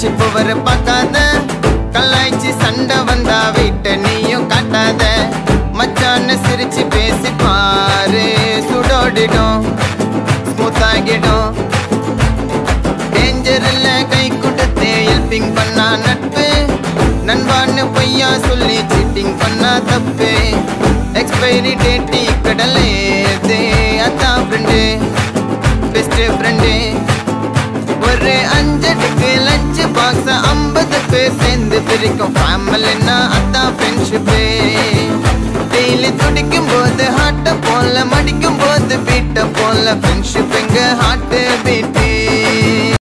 கலாய்ச்சி புவர பார்க்காத கலாய்ச்சி சண்டை வந்தா வீட்டை நீயும் காட்டாத மச்சான்னு சிரிச்சு பேசி பாரு சுடோடிடும் ஸ்மூத் ஆகிடும் டேஞ்சர்ல கை கொடுத்து ஹெல்பிங் பண்ணா நட்பு நண்பான்னு பொய்யா சொல்லி சீட்டிங் பண்ணா தப்பு எக்ஸ்பைரி டேட்டி கடலே அதான் ஃப்ரெண்டு பெஸ்ட் ஃப்ரெண்டு ஒரு அஞ்சடுக்கு லஞ்ச் பாக்ஸ் ஐம்பது பேர் சேர்ந்து பிரிக்கும் ஃபேமிலின்னா அதான் ஃப்ரெண்ட்ஷிப்பு டெய்லி துடிக்கும் போது ஹார்ட்ட போல மடிக்கும் போது பீட்ட போல ஃப்ரெண்ட்ஷிப் எங்க ஹார்ட் பீட்